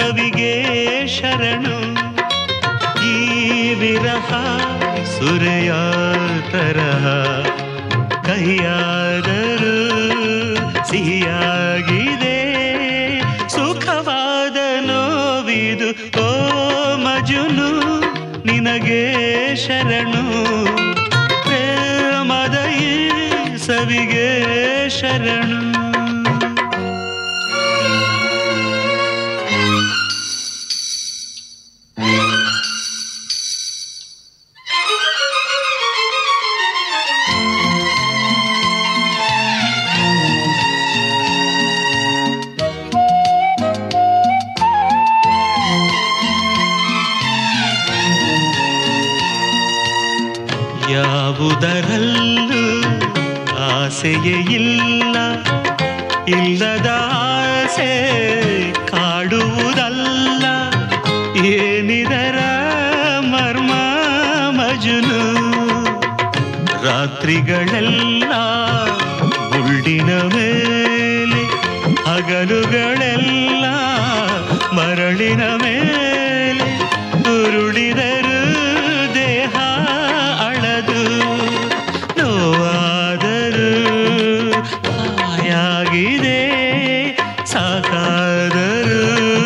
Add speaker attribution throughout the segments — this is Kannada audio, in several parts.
Speaker 1: ಸವಿಗೆ ಶರಣು ಈ ವಿರಹ ಸುರೆಯ ತರಹ ಕೈಯಾದರೂ ಸಿಹಿಯಾಗಿದೆ ಸುಖವಾದ ನೋವಿದು ಓ ಮಜುನು ನಿನಗೆ ಶರಣು ಪ್ರೇಮದ ಈ ಸವಿಗೆ ಶರಣು ಯಾವುದರಲ್ಲೂ ಆಸೆಯೇ ಇಲ್ಲ ಇಲ್ಲದ ಆಸೆ ಕಾಡುವುದಲ್ಲ ಏನಿದರ ಮರ್ಮ ಮಜುನು ರಾತ್ರಿಗಳೆಲ್ಲ ಗುಳ್ಳಿನ ಮೇಲೆ ಹಗಲುಗಳೆಲ್ಲ ಮರಳಿನ ಮೇಲೆ ಉರುಳಿದರು ದೇಹ ಅಳದು ನೋವಾದರೂ ಹಾಯಾಗಿದೆ ಸಾಕಾದರೂ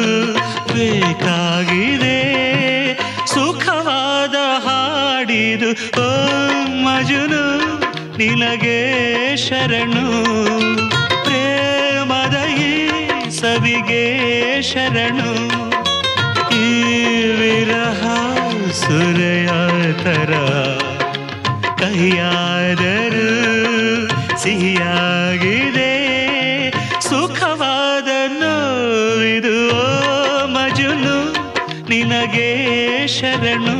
Speaker 1: ಬೇಕಾಗಿದೆ ಸುಖವಾದ ಹಾಡಿದು ಓ ಮಜುನು ನಿನಗೆ ಶರಣು ಪ್ರೇಮದ ಈ ಸವಿಗೆ ಶರಣು ಈ ವಿರಹ ಸುರೆಯ ತರ ಕೈಯಾದರೂ ಸಿಹಿಯಾಗಿದೆ ಸುಖವಾದ ನೋವಿದು ಓ ಮಜುನು ನಿನಗೆ ಶರಣು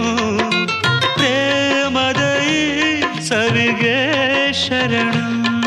Speaker 1: ಪ್ರೇಮದ ಈ ಸವಿಗೆ ಶರಣು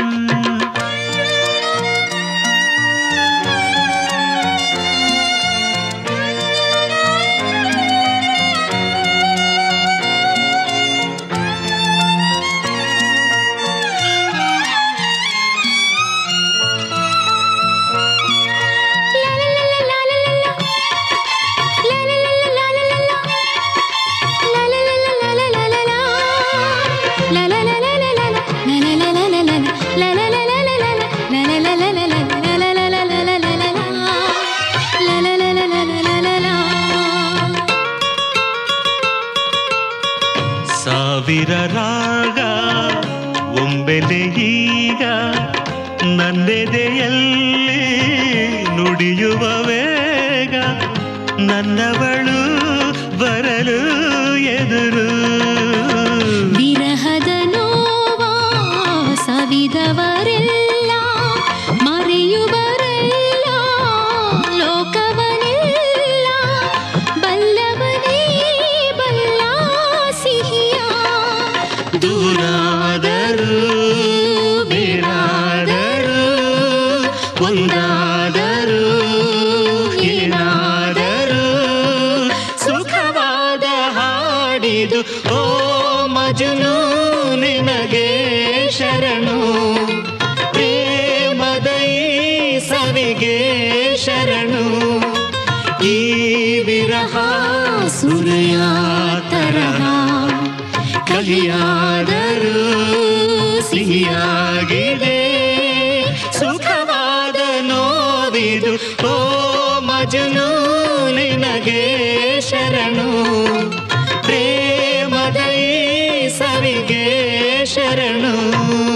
Speaker 1: ಸಾವಿರ ರಾಗ ಒಮ್ಮೆಲೆ ಈಗ ನನ್ನೆದೆಯಲ್ಲಿ ನುಡಿಯುವ ವೇಗ ನನ್ನವಳು ಬರಲು ಎದುರು
Speaker 2: ವಿರಹದ ನೋವ ಸವಿದವರೆಲ್ಲ ಮರೆಯುವರೆಲ್ಲ ಲೋಕವನೆಲ್ಲ ಬಲ್ಲವನೇ ಬಲ್ಲ ಸಿಹಿಯ
Speaker 1: ದೂರಾದರೂ ಬೇರಾದರೂ ಒಂದಾದರೂ ಏನಾದರೂ ಸುಖವಾದ ಹಾಡಿದು ಓ ಮಜುನು ನಿನಗೆ ಶರಣು ಪ್ರೇಮದ ಈ ಸವಿಗೆ ಶರಣು ಈ ವಿರಹ ಸುರೆಯ ತರಹ ಕಹಿಯಾದರೂ ಸಿಹಿಯಾಗಿದೆ ಸುಖವಾದ ನೋವಿದು ಓ ಮಜನು ನಿನಗೆ ಶರಣು ಪ್ರೇಮದ ಈ ಸವಿಗೆ ಶರಣು